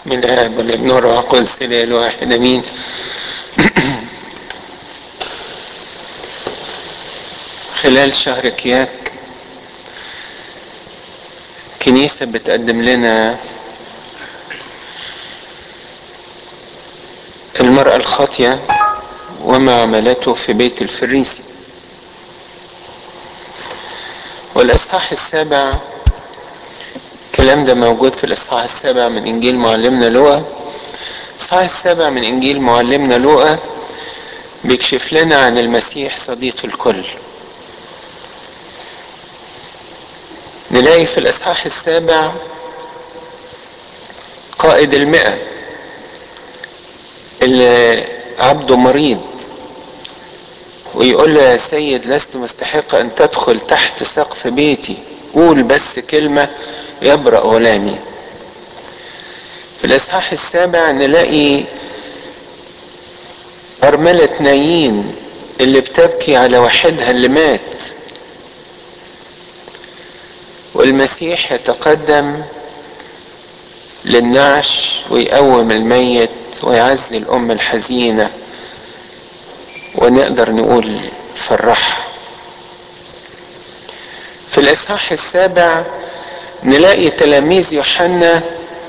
بسم الله والابن والروح القدس الاله الواحد امين خلال شهر كياك كنيسة بتقدم لنا المرأة الخاطية وما عملته في بيت الفريسي والإصحاح السابع الكلام ده موجود في الإصحاح السابع من إنجيل معلمنا لوقا الإصحاح السابع من إنجيل معلمنا لوقا بيكشف لنا عن المسيح صديق الكل نلاقي في الإصحاح السابع قائد المئة اللي عبده مريض ويقول له يا سيد لست مستحق أن تدخل تحت سقف بيتي قول بس كلمة يبرأ غلامي في الإصحاح السابع نلاقي أرملة نايين اللي بتبكي على واحدها اللي مات والمسيح يتقدم للنعش ويقوم الميت ويعزي الأم الحزينة ونقدر نقول فرحها في الإصحاح السابع نلاقي تلاميذ يوحنا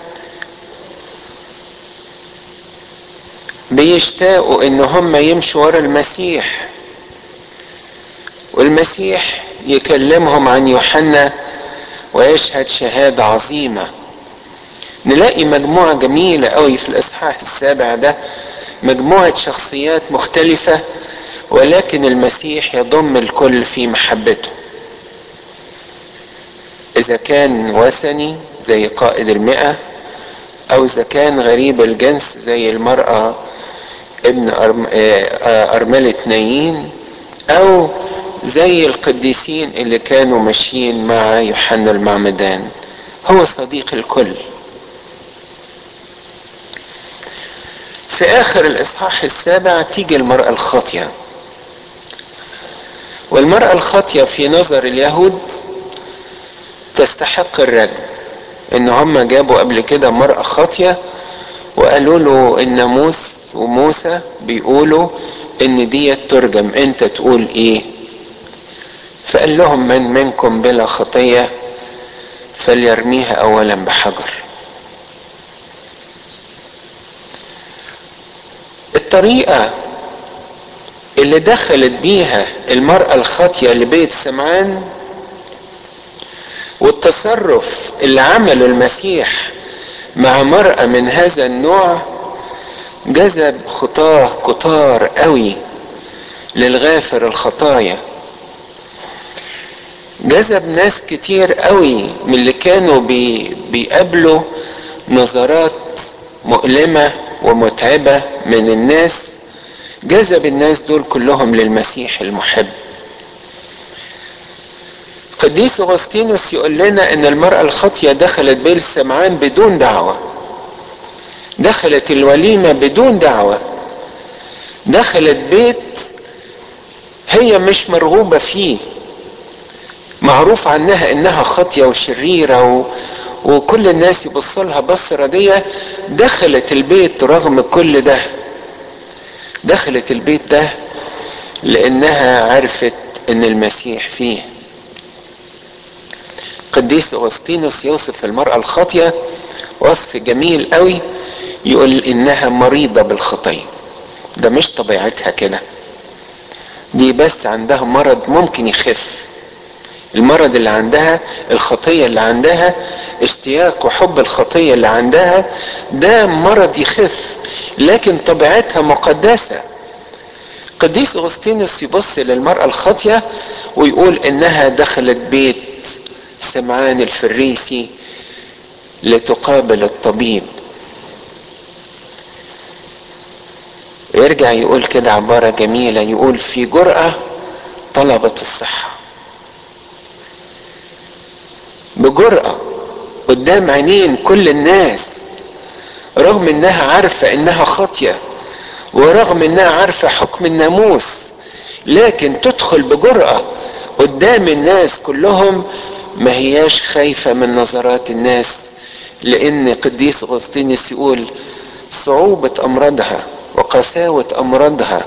بيشتاقوا ان هم يمشوا ورا المسيح والمسيح يكلمهم عن يوحنا ويشهد شهادة عظيمة نلاقي مجموعة جميلة قوي في الإصحاح السابع ده مجموعة شخصيات مختلفة ولكن المسيح يضم الكل في محبته إذا كان وثني زي قائد المئة أو إذا كان غريب الجنس زي المرأة ابن أرملة نايين أو زي القديسين اللي كانوا ماشيين مع يوحنا المعمدان هو صديق الكل في آخر الإصحاح السابع تيجي المرأة الخاطية والمرأة الخاطية في نظر اليهود تستحق الرجم ان هم جابوا قبل كده مرأة خاطية وقالوا له الناموس وموسى بيقولوا ان دي ترجم انت تقول ايه فقال لهم من منكم بلا خطية فليرميها اولا بحجر الطريقة اللي دخلت بيها المرأة الخاطية لبيت سمعان والتصرف اللي عمله المسيح مع مرأة من هذا النوع جذب خطاه كتار قوي للغافر الخطايا جذب ناس كتير قوي من اللي كانوا بي بيقابلوا نظرات مؤلمة ومتعبة من الناس جذب الناس دول كلهم للمسيح المحب قديس اغسطينوس يقول لنا ان المرأة الخاطية دخلت بيت سمعان بدون دعوة دخلت الوليمة بدون دعوة دخلت بيت هي مش مرغوبة فيه معروف عنها انها خاطية وشريرة و... وكل الناس يبص لها بص ردية دخلت البيت رغم كل ده دخلت البيت ده لانها عرفت ان المسيح فيه قديس اغسطينوس يوصف المرأة الخاطية وصف جميل قوي يقول انها مريضة بالخطية ده مش طبيعتها كده دي بس عندها مرض ممكن يخف المرض اللي عندها الخطية اللي عندها اشتياق وحب الخطية اللي عندها ده مرض يخف لكن طبيعتها مقدسة قديس اغسطينوس يبص للمرأة الخاطية ويقول انها دخلت بيت سمعان الفريسي لتقابل الطبيب يرجع يقول كده عبارة جميلة يقول في جرأة طلبت الصحة بجرأة قدام عينين كل الناس رغم انها عارفة انها خاطية ورغم انها عارفة حكم الناموس لكن تدخل بجرأة قدام الناس كلهم ما هياش خايفة من نظرات الناس لان قديس اغسطينوس يقول صعوبة امراضها وقساوة امراضها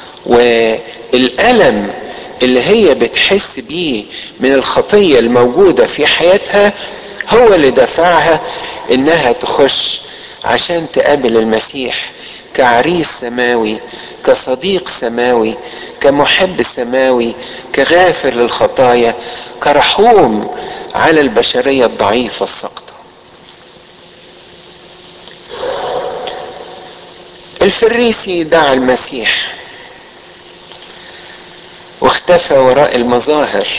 والالم اللي هي بتحس بيه من الخطية الموجودة في حياتها هو اللي دفعها انها تخش عشان تقابل المسيح كعريس سماوي كصديق سماوي كمحب سماوي كغافر للخطايا كرحوم على البشرية الضعيفة السقطة الفريسي دعا المسيح واختفى وراء المظاهر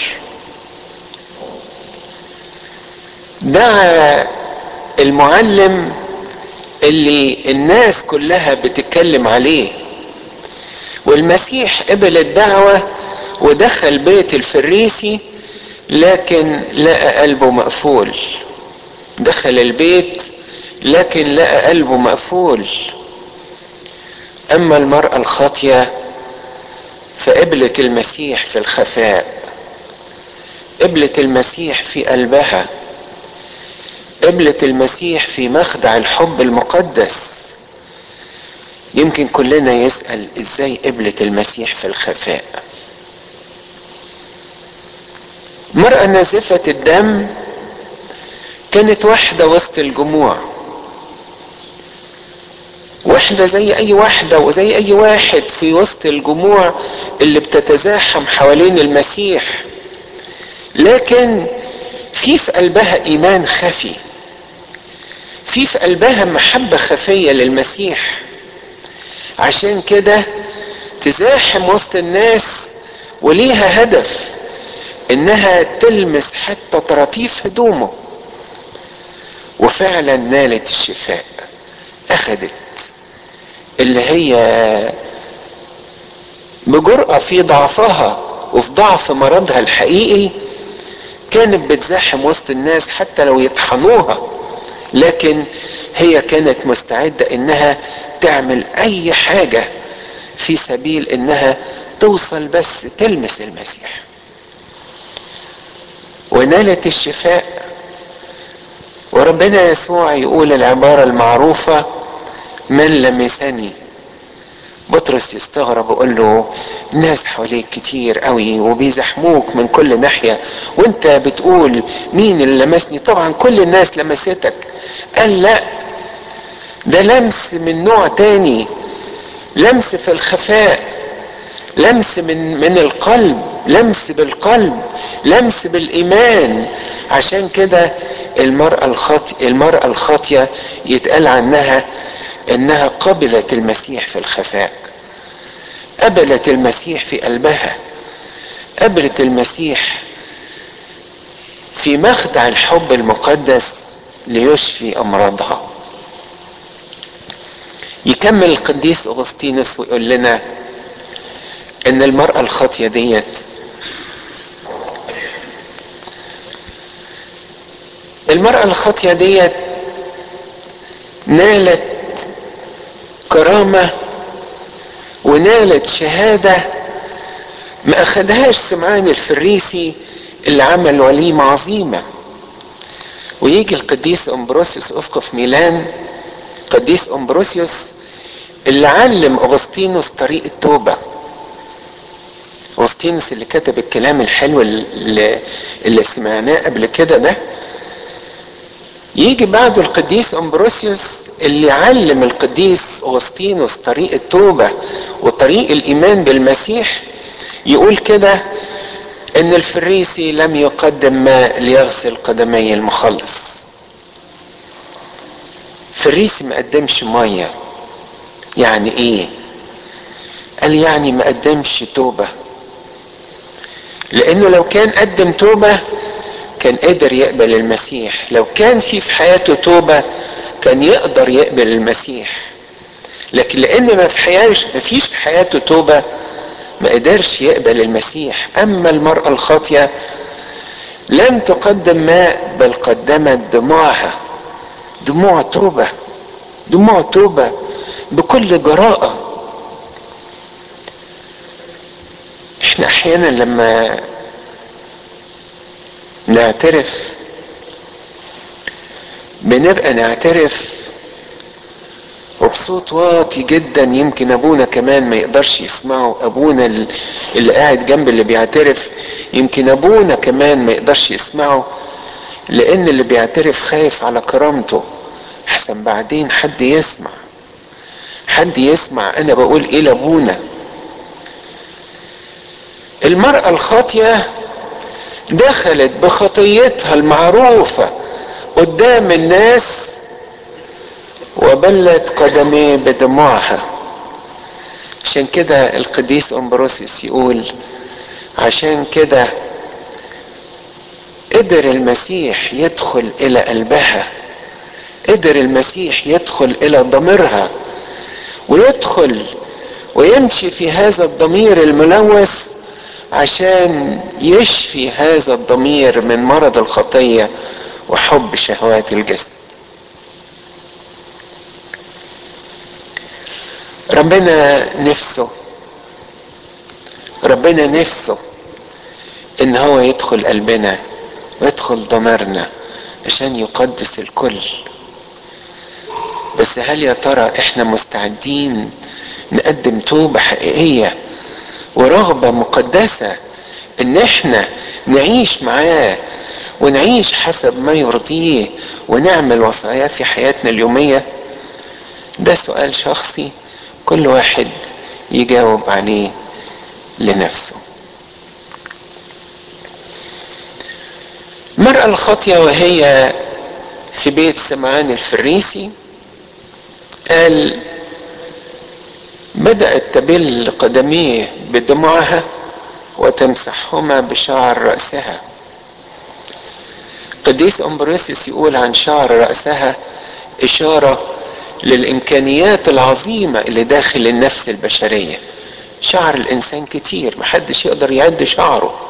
دعا المعلم اللي الناس كلها بتتكلم عليه والمسيح قبل الدعوة ودخل بيت الفريسي لكن لقى قلبه مقفول دخل البيت لكن لقى قلبه مقفول اما المرأة الخاطية فقبلت المسيح في الخفاء قبلت المسيح في قلبها قبلت المسيح في مخدع الحب المقدس يمكن كلنا يسأل ازاي قبلت المسيح في الخفاء مرأة نازفة الدم كانت واحدة وسط الجموع واحدة زي اي واحدة وزي اي واحد في وسط الجموع اللي بتتزاحم حوالين المسيح لكن في في قلبها ايمان خفي في في قلبها محبة خفية للمسيح عشان كده تزاحم وسط الناس وليها هدف انها تلمس حتى طراطيف هدومه وفعلا نالت الشفاء اخدت اللي هي بجرأة في ضعفها وفي ضعف مرضها الحقيقي كانت بتزاحم وسط الناس حتى لو يطحنوها لكن هي كانت مستعدة انها تعمل اي حاجة في سبيل انها توصل بس تلمس المسيح ونالت الشفاء وربنا يسوع يقول العبارة المعروفة من لمسني بطرس يستغرب ويقول له الناس حواليك كتير قوي وبيزحموك من كل ناحية وانت بتقول مين اللي لمسني طبعا كل الناس لمستك قال لا ده لمس من نوع تاني لمس في الخفاء لمس من من القلب لمس بالقلب لمس بالايمان عشان كده المرأة الخاطئة المرأة الخاطية يتقال عنها انها قبلت المسيح في الخفاء قبلت المسيح في قلبها قبلت المسيح في مخدع الحب المقدس ليشفي امراضها يكمل القديس اغسطينوس ويقول لنا ان المرأة الخاطية ديت المرأة الخاطية ديت نالت كرامة ونالت شهادة ما أخدهاش سمعان الفريسي اللي عمل وليمة عظيمة ويجي القديس أمبروسيوس أسقف ميلان قديس أمبروسيوس اللي علم أغسطينوس طريق التوبة أغسطينوس اللي كتب الكلام الحلو اللي, اللي سمعناه قبل كده ده يجي بعده القديس أمبروسيوس اللي علم القديس أغسطينوس طريق التوبة وطريق الإيمان بالمسيح يقول كده إن الفريسي لم يقدم ماء ليغسل قدمي المخلص فريسي ما قدمش مية يعني إيه؟ قال يعني ما قدمش توبة لأنه لو كان قدم توبة كان قدر يقبل المسيح لو كان في في حياته توبة كان يقدر يقبل المسيح لكن لان ما في حياش ما فيش في حياته توبه ما قدرش يقبل المسيح اما المراه الخاطيه لم تقدم ماء بل قدمت دموعها دموع توبه دموع توبه بكل جراءه احنا احيانا لما نعترف بنبقى نعترف وبصوت واطي جدا يمكن ابونا كمان ما يقدرش يسمعه ابونا اللي قاعد جنب اللي بيعترف يمكن ابونا كمان ما يقدرش يسمعه لان اللي بيعترف خايف على كرامته احسن بعدين حد يسمع حد يسمع انا بقول ايه لابونا المرأة الخاطية دخلت بخطيتها المعروفة قدام الناس وبلت قدميه بدموعها عشان كده القديس امبروسيوس يقول عشان كده قدر المسيح يدخل الى قلبها قدر المسيح يدخل الى ضميرها ويدخل ويمشي في هذا الضمير الملوث عشان يشفي هذا الضمير من مرض الخطيه وحب شهوات الجسد ربنا نفسه ربنا نفسه ان هو يدخل قلبنا ويدخل ضميرنا عشان يقدس الكل بس هل يا ترى احنا مستعدين نقدم توبة حقيقية ورغبة مقدسة ان احنا نعيش معاه ونعيش حسب ما يرضيه ونعمل وصاياه في حياتنا اليومية ده سؤال شخصي كل واحد يجاوب عليه لنفسه المرأة الخاطية وهي في بيت سمعان الفريسي قال بدأت تبل قدميه بدموعها وتمسحهما بشعر رأسها قديس أمبروسيوس يقول عن شعر رأسها إشارة للإمكانيات العظيمة اللي داخل النفس البشرية شعر الإنسان كتير محدش يقدر يعد شعره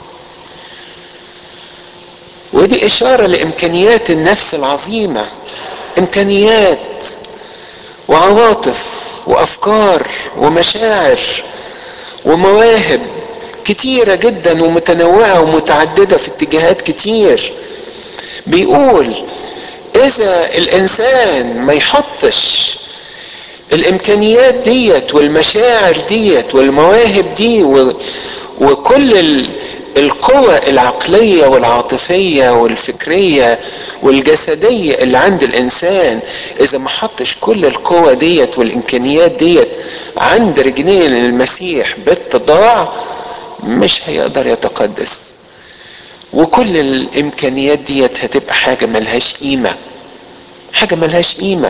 ودي إشارة لإمكانيات النفس العظيمة إمكانيات وعواطف وأفكار ومشاعر ومواهب كتيرة جدا ومتنوعة ومتعددة في اتجاهات كتير بيقول إذا الإنسان ما يحطش الإمكانيات ديت والمشاعر ديت والمواهب دي و... وكل ال... القوى العقلية والعاطفية والفكرية والجسدية اللي عند الإنسان إذا ما حطش كل القوى ديت والإمكانيات ديت عند رجلين المسيح باتضاع مش هيقدر يتقدس وكل الإمكانيات ديت هتبقى حاجة ملهاش قيمة حاجة ملهاش قيمة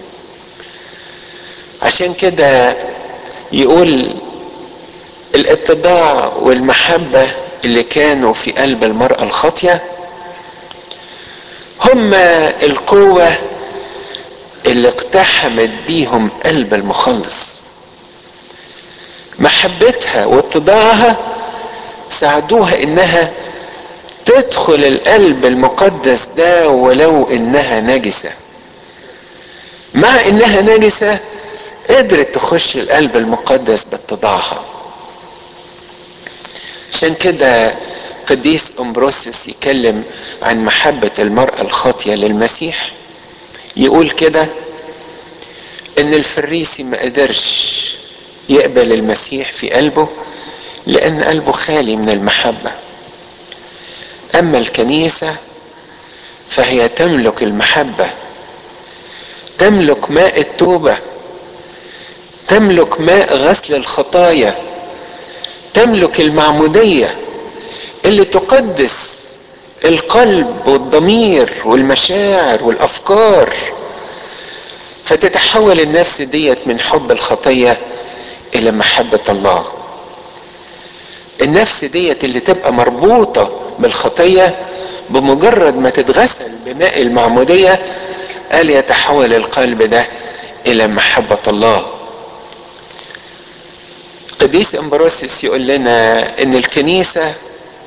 عشان كده يقول الاتضاع والمحبة اللي كانوا في قلب المرأة الخاطية هما القوة اللي اقتحمت بيهم قلب المخلص محبتها واتضاعها ساعدوها انها تدخل القلب المقدس ده ولو انها نجسة مع انها نجسة قدرت تخش القلب المقدس باتضاعها عشان كده قديس امبروسيوس يتكلم عن محبة المرأة الخاطية للمسيح يقول كده ان الفريسي ما قدرش يقبل المسيح في قلبه لان قلبه خالي من المحبة اما الكنيسة فهي تملك المحبة تملك ماء التوبة تملك ماء غسل الخطايا تملك المعمودية اللي تقدس القلب والضمير والمشاعر والافكار فتتحول النفس ديت من حب الخطية الى محبة الله النفس ديت اللي تبقى مربوطة بالخطية بمجرد ما تتغسل بماء المعمودية قال يتحول القلب ده الى محبة الله قديس امبروسيوس يقول لنا ان الكنيسة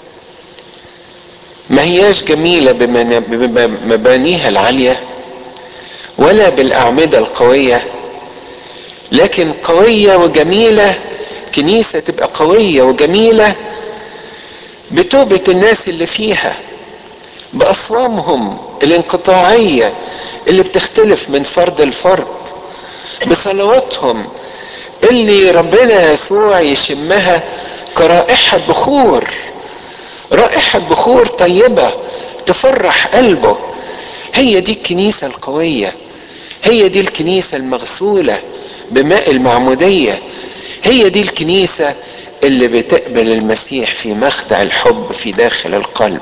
ما هياش جميلة بمبانيها العالية ولا بالاعمدة القوية لكن قوية وجميلة كنيسة تبقى قوية وجميلة بتوبة الناس اللي فيها باصوامهم الانقطاعيه اللي بتختلف من فرد لفرد بصلواتهم اللي ربنا يسوع يشمها كرائحه بخور رائحه بخور طيبه تفرح قلبه هي دي الكنيسه القويه هي دي الكنيسه المغسوله بماء المعموديه هي دي الكنيسه اللي بتقبل المسيح في مخدع الحب في داخل القلب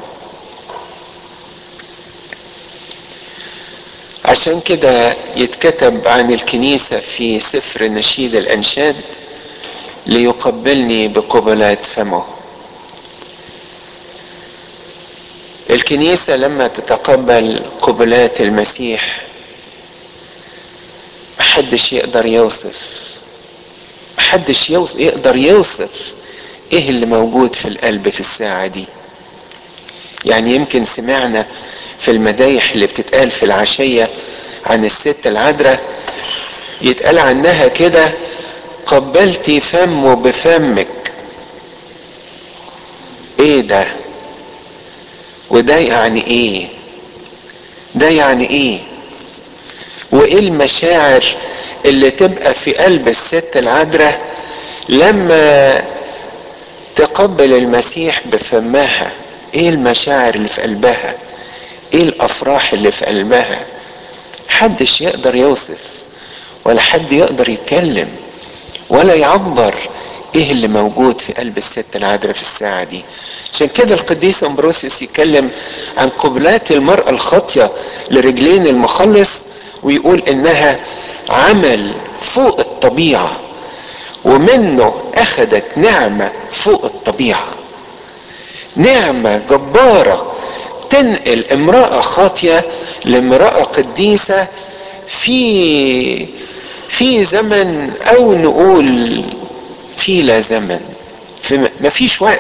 عشان كده يتكتب عن الكنيسة في سفر نشيد الأنشاد ليقبلني بقبلات فمه الكنيسة لما تتقبل قبلات المسيح محدش يقدر يوصف محدش يوصف يقدر يوصف ايه اللي موجود في القلب في الساعة دي يعني يمكن سمعنا في المدايح اللي بتتقال في العشية عن الست العذراء يتقال عنها كده قبلتي فمه بفمك ايه ده وده يعني ايه ده يعني ايه وايه المشاعر اللي تبقى في قلب الست العذراء لما تقبل المسيح بفمها ايه المشاعر اللي في قلبها ايه الافراح اللي في قلبها حدش يقدر يوصف ولا حد يقدر يتكلم ولا يعبر ايه اللي موجود في قلب الست العذراء في الساعة دي عشان كده القديس امبروسيوس يتكلم عن قبلات المرأة الخاطية لرجلين المخلص ويقول انها عمل فوق الطبيعة ومنه اخذت نعمة فوق الطبيعة نعمة جبارة تنقل امرأة خاطية لامرأة قديسة في في زمن او نقول في لا زمن في ما فيش وقت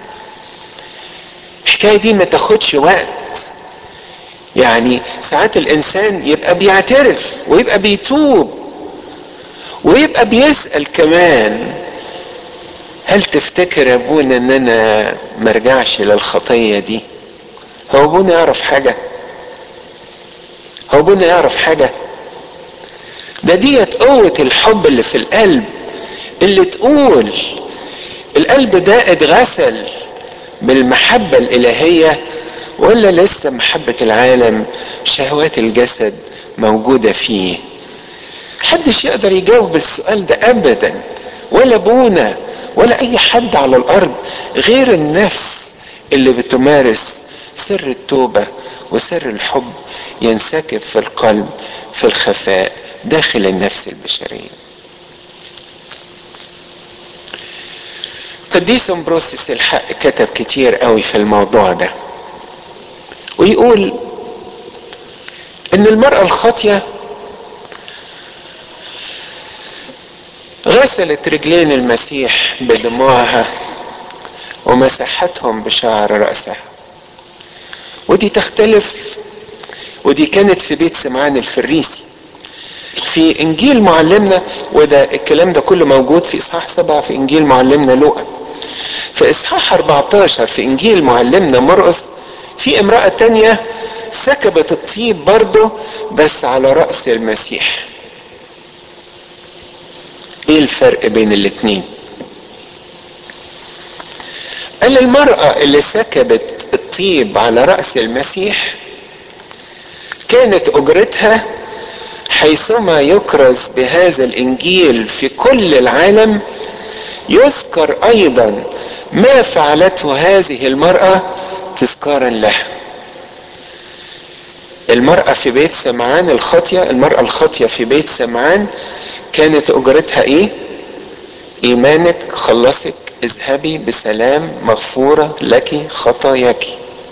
الحكاية دي ما تاخدش وقت يعني ساعات الانسان يبقى بيعترف ويبقى بيتوب ويبقى بيسأل كمان هل تفتكر يا ابونا ان انا مرجعش للخطية دي هو ابونا يعرف حاجة هو ابونا يعرف حاجة ده ديت قوة الحب اللي في القلب اللي تقول القلب ده اتغسل بالمحبة الإلهية ولا لسه محبة العالم شهوات الجسد موجودة فيه محدش يقدر يجاوب السؤال ده أبدا ولا ابونا ولا أي حد على الأرض غير النفس اللي بتمارس سر التوبة وسر الحب ينسكب في القلب في الخفاء داخل النفس البشرية قديس امبروسيس الحق كتب كتير قوي في الموضوع ده ويقول ان المرأة الخاطية غسلت رجلين المسيح بدموعها ومسحتهم بشعر رأسها ودي تختلف ودي كانت في بيت سمعان الفريسي في انجيل معلمنا وده الكلام ده كله موجود في اصحاح سبعة في انجيل معلمنا لوقا في اصحاح 14 في انجيل معلمنا مرقس في امرأة تانية سكبت الطيب برضه بس على رأس المسيح ايه الفرق بين الاتنين قال المرأة اللي سكبت الطيب على رأس المسيح كانت اجرتها حيثما يكرز بهذا الانجيل في كل العالم يذكر ايضا ما فعلته هذه المرأة تذكارا لها المرأة في بيت سمعان الخاطية المرأة الخاطية في بيت سمعان كانت اجرتها ايه ايمانك خلصك اذهبي بسلام مغفورة لك خطاياك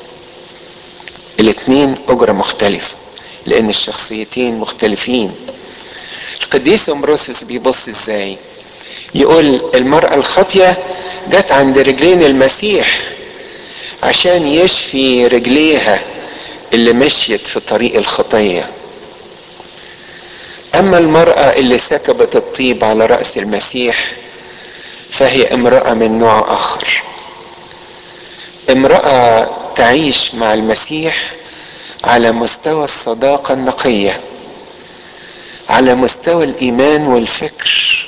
الاثنين اجرة مختلفة لان الشخصيتين مختلفين القديس امبروسيوس بيبص ازاي يقول المرأة الخاطية جت عند رجلين المسيح عشان يشفي رجليها اللي مشيت في طريق الخطية اما المرأة اللي سكبت الطيب على رأس المسيح فهي امرأة من نوع اخر امرأة تعيش مع المسيح على مستوى الصداقة النقية على مستوى الإيمان والفكر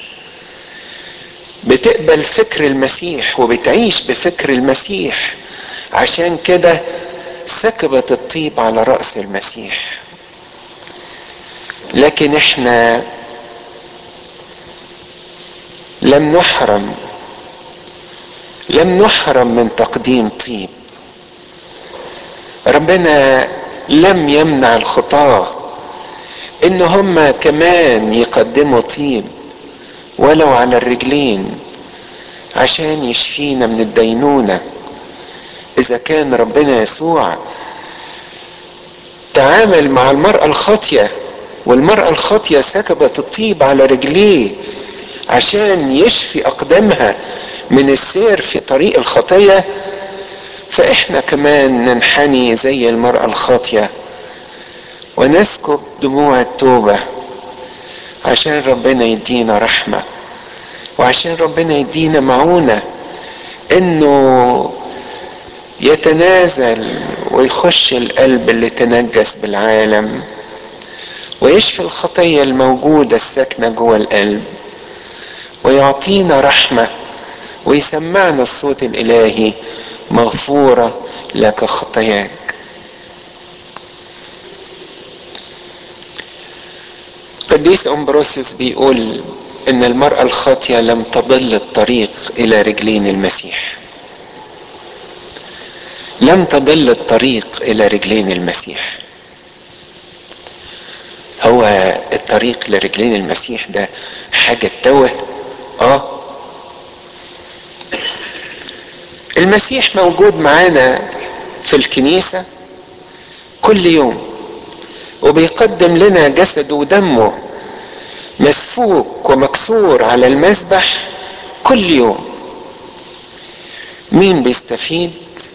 بتقبل فكر المسيح وبتعيش بفكر المسيح عشان كده سكبت الطيب على رأس المسيح لكن احنا لم نحرم لم نحرم من تقديم طيب ربنا لم يمنع الخطاة ان هم كمان يقدموا طيب ولو على الرجلين عشان يشفينا من الدينونة اذا كان ربنا يسوع تعامل مع المرأة الخاطية والمرأة الخاطية سكبت الطيب على رجليه عشان يشفي اقدامها من السير في طريق الخطية فاحنا كمان ننحني زي المرأة الخاطية ونسكب دموع التوبة عشان ربنا يدينا رحمة وعشان ربنا يدينا معونة انه يتنازل ويخش القلب اللي تنجس بالعالم ويشفي الخطية الموجودة الساكنة جوه القلب ويعطينا رحمة ويسمعنا الصوت الإلهي مغفورة لك خطاياك قديس أمبروسيوس بيقول إن المرأة الخاطية لم تضل الطريق إلى رجلين المسيح لم تضل الطريق إلى رجلين المسيح هو الطريق لرجلين المسيح ده حاجة توه اه المسيح موجود معانا في الكنيسة كل يوم وبيقدم لنا جسده ودمه مسفوك ومكسور على المذبح كل يوم مين بيستفيد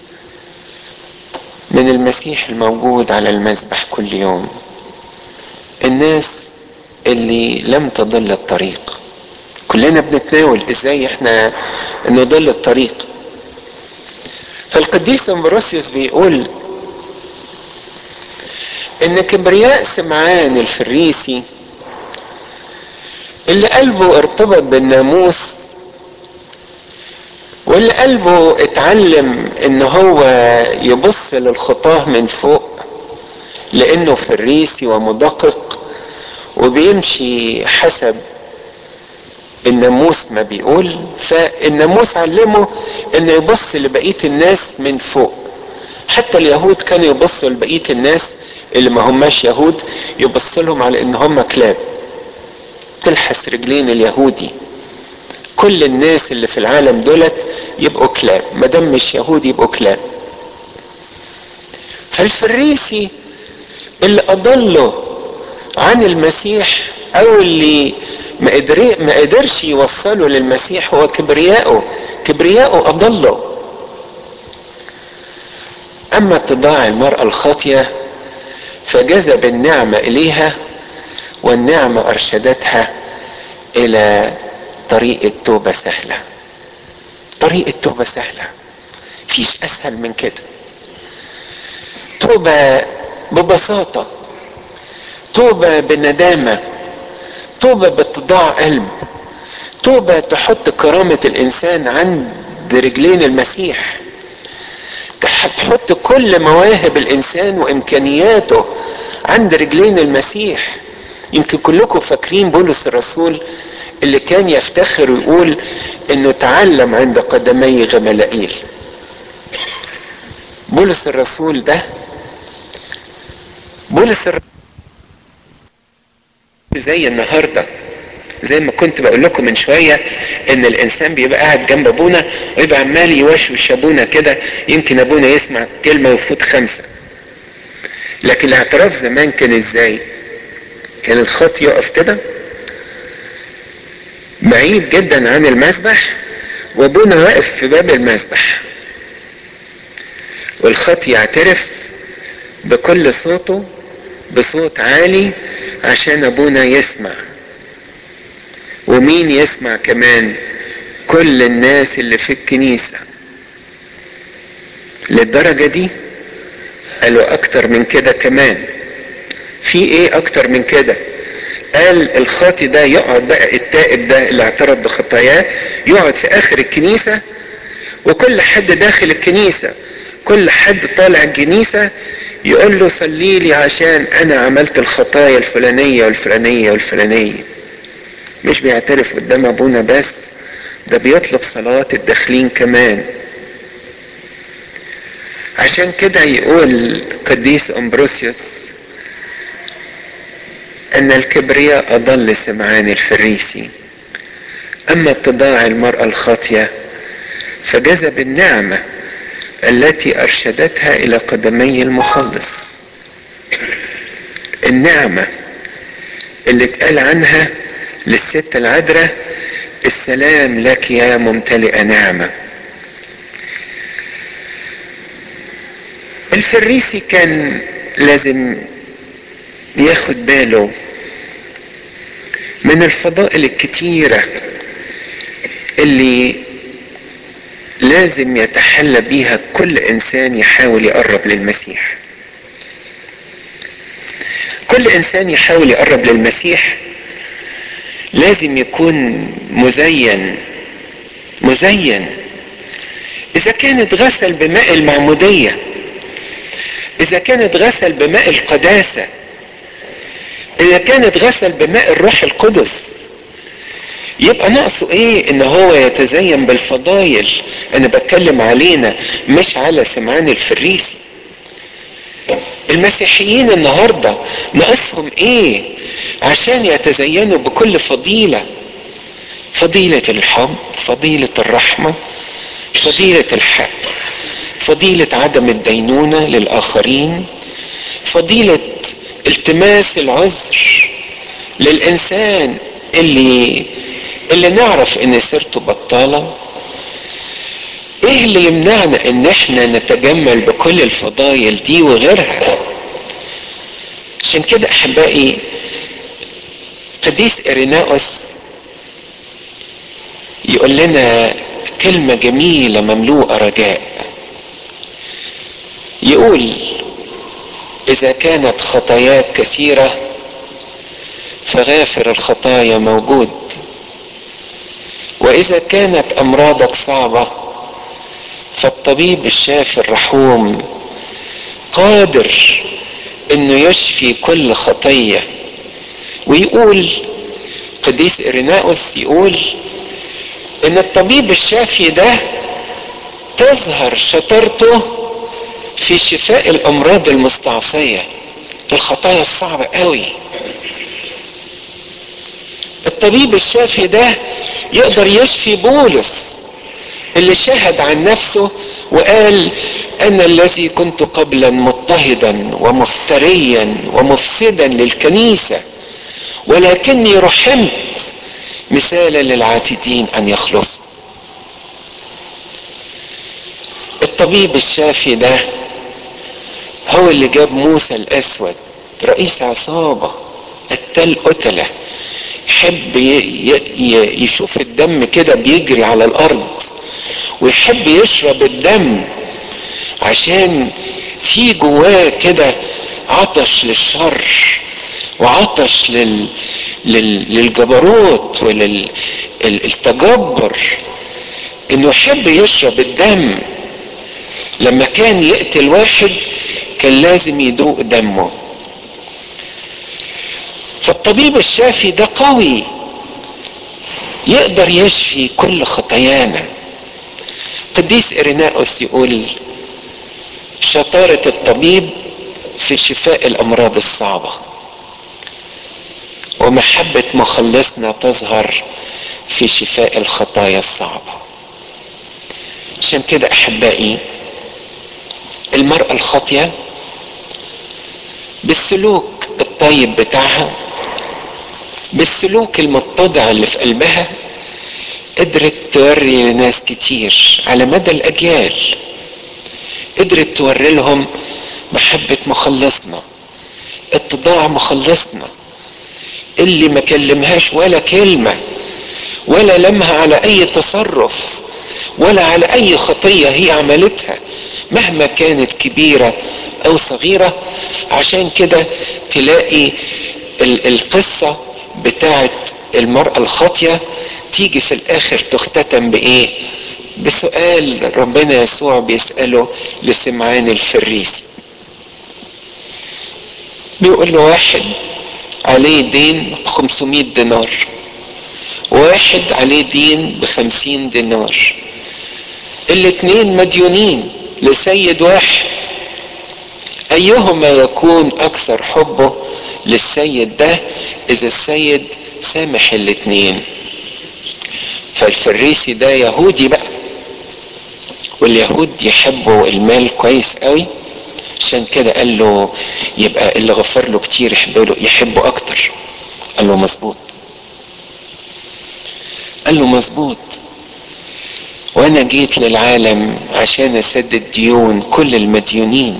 من المسيح الموجود على المذبح كل يوم الناس اللي لم تضل الطريق كلنا بنتناول ازاي احنا نضل الطريق فالقديس امبروسيوس بيقول ان كبرياء سمعان الفريسي اللي قلبه ارتبط بالناموس واللي قلبه اتعلم ان هو يبص للخطاه من فوق لانه فريسي ومدقق وبيمشي حسب الناموس ما بيقول فالناموس علمه انه يبص لبقيه الناس من فوق حتى اليهود كانوا يبصوا لبقيه الناس اللي ما هماش يهود يبص لهم على ان هم كلاب تلحس رجلين اليهودي كل الناس اللي في العالم دولت يبقوا كلاب ما دام مش يهود يبقوا كلاب فالفريسي اللي اضله عن المسيح او اللي ما قدر ما قدرش يوصله للمسيح هو كبرياءه كبرياءه اضله اما اتضاع المرأة الخاطية فجذب النعمة اليها والنعمة ارشدتها الى طريق التوبة سهلة طريق التوبة سهلة فيش اسهل من كده توبة ببساطة توبة بندامة توبة باتضاع قلب توبة تحط كرامة الإنسان عند رجلين المسيح تحط كل مواهب الإنسان وإمكانياته عند رجلين المسيح يمكن كلكم فاكرين بولس الرسول اللي كان يفتخر ويقول انه تعلم عند قدمي غملائيل بولس الرسول ده بولس الرسول زي النهارده زي ما كنت بقول لكم من شويه ان الانسان بيبقى قاعد جنب ابونا ويبقى عمال يوشوش ابونا كده يمكن ابونا يسمع كلمه ويفوت خمسه لكن الاعتراف زمان كان ازاي كان الخط يقف كده بعيد جدا عن المسبح وابونا واقف في باب المسبح والخط يعترف بكل صوته بصوت عالي عشان ابونا يسمع ومين يسمع كمان كل الناس اللي في الكنيسة للدرجة دي قالوا اكتر من كده كمان في ايه اكتر من كده قال الخاطي ده يقعد بقى التائب ده اللي اعترف بخطاياه يقعد في اخر الكنيسة وكل حد داخل الكنيسة كل حد طالع الكنيسة يقول له صلي لي عشان انا عملت الخطايا الفلانية والفلانية والفلانية مش بيعترف قدام ابونا بس ده بيطلب صلاة الداخلين كمان عشان كده يقول قديس امبروسيوس ان الكبرياء اضل سمعان الفريسي اما اتضاع المرأة الخاطية فجذب النعمة التي ارشدتها الى قدمي المخلص النعمة اللي اتقال عنها للست العذراء السلام لك يا ممتلئة نعمة الفريسي كان لازم ياخد باله من الفضائل الكتيرة اللي لازم يتحلى بيها كل انسان يحاول يقرب للمسيح كل انسان يحاول يقرب للمسيح لازم يكون مزين مزين اذا كانت غسل بماء المعمودية اذا كانت غسل بماء القداسة اذا كانت غسل بماء الروح القدس يبقى ناقصه ايه ان هو يتزين بالفضايل انا بتكلم علينا مش على سمعان الفريسي المسيحيين النهارده ناقصهم ايه عشان يتزينوا بكل فضيله فضيله الحب فضيله الرحمه فضيله الحق فضيله عدم الدينونه للاخرين فضيله التماس العذر للانسان اللي اللي نعرف ان سيرته بطاله ايه اللي يمنعنا ان احنا نتجمل بكل الفضايل دي وغيرها عشان كده احبائي قديس اريناوس يقول لنا كلمة جميلة مملوءة رجاء يقول اذا كانت خطاياك كثيرة فغافر الخطايا موجود واذا كانت امراضك صعبه فالطبيب الشافي الرحوم قادر انه يشفي كل خطيه ويقول قديس اريناوس يقول ان الطبيب الشافي ده تظهر شطارته في شفاء الامراض المستعصيه الخطايا الصعبه قوي الطبيب الشافي ده يقدر يشفي بولس اللي شهد عن نفسه وقال انا الذي كنت قبلا مضطهدا ومفتريا ومفسدا للكنيسه ولكني رحمت مثالا للعاتدين ان يخلصوا الطبيب الشافي ده هو اللي جاب موسى الاسود رئيس عصابه قتال قتله يحب يشوف الدم كده بيجري على الارض ويحب يشرب الدم عشان في جواه كده عطش للشر وعطش لل... لل... للجبروت وللتجبر انه يحب يشرب الدم لما كان يقتل واحد كان لازم يدوق دمه فالطبيب الشافي ده قوي يقدر يشفي كل خطايانا قديس إريناؤوس يقول شطارة الطبيب في شفاء الأمراض الصعبة ومحبة مخلصنا تظهر في شفاء الخطايا الصعبة عشان كده أحبائي المرأة الخاطية بالسلوك الطيب بتاعها بالسلوك المتضع اللي في قلبها قدرت توري لناس كتير على مدى الاجيال قدرت توري لهم محبة مخلصنا اتضاع مخلصنا اللي ما كلمهاش ولا كلمة ولا لمها على اي تصرف ولا على اي خطية هي عملتها مهما كانت كبيرة او صغيرة عشان كده تلاقي القصة بتاعت المرأة الخاطية تيجي في الاخر تختتم بايه بسؤال ربنا يسوع بيسأله لسمعان الفريسي بيقول له واحد عليه دين 500 دينار واحد عليه دين بخمسين دينار الاتنين مديونين لسيد واحد ايهما يكون اكثر حبه للسيد ده اذا السيد سامح الاتنين فالفريسي ده يهودي بقى واليهود يحبوا المال كويس قوي عشان كده قال له يبقى اللي غفر له كتير يحبه له يحبه اكتر قال له مظبوط قال له مظبوط وانا جيت للعالم عشان اسدد ديون كل المديونين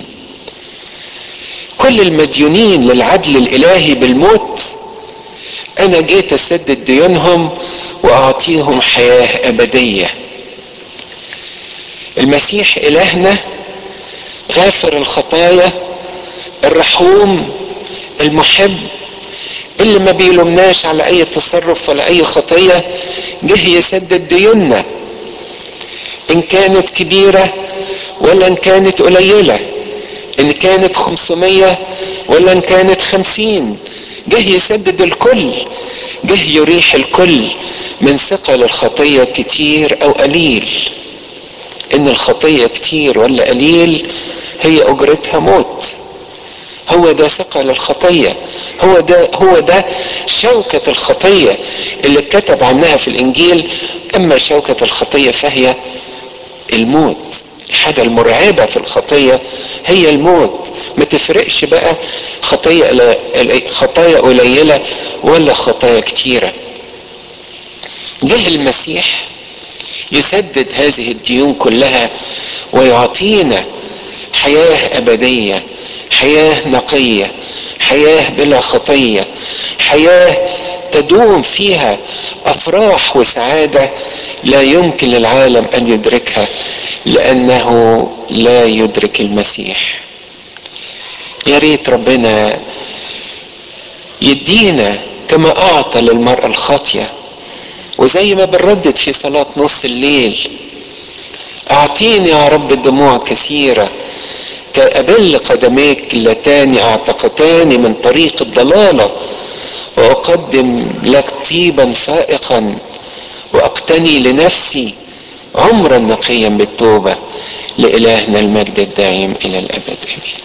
كل المديونين للعدل الالهي بالموت انا جيت اسدد ديونهم واعطيهم حياه ابديه المسيح الهنا غافر الخطايا الرحوم المحب اللي ما بيلومناش على اي تصرف ولا اي خطيه جه يسدد ديوننا ان كانت كبيره ولا ان كانت قليله ان كانت خمسمية ولا ان كانت خمسين جه يسدد الكل جه يريح الكل من ثقل الخطيه كتير او قليل ان الخطيه كتير ولا قليل هي اجرتها موت هو ده ثقل الخطيه هو ده هو ده شوكة الخطية اللي اتكتب عنها في الإنجيل أما شوكة الخطية فهي الموت الحاجة المرعبة في الخطية هي الموت ما تفرقش بقى خطية خطايا قليلة ولا خطايا كتيرة جه المسيح يسدد هذه الديون كلها ويعطينا حياة أبدية حياة نقية حياة بلا خطية حياة تدوم فيها أفراح وسعادة لا يمكن للعالم أن يدركها لأنه لا يدرك المسيح يا ريت ربنا يدينا كما أعطى للمرأة الخاطية وزي ما بنردد في صلاة نص الليل أعطيني يا رب دموع كثيرة كأبل قدميك اللتان اعتقتان من طريق الضلالة وأقدم لك طيبا فائقا وأقتني لنفسي عمرا نقيا بالتوبة لإلهنا المجد الدائم إلى الأبد آمين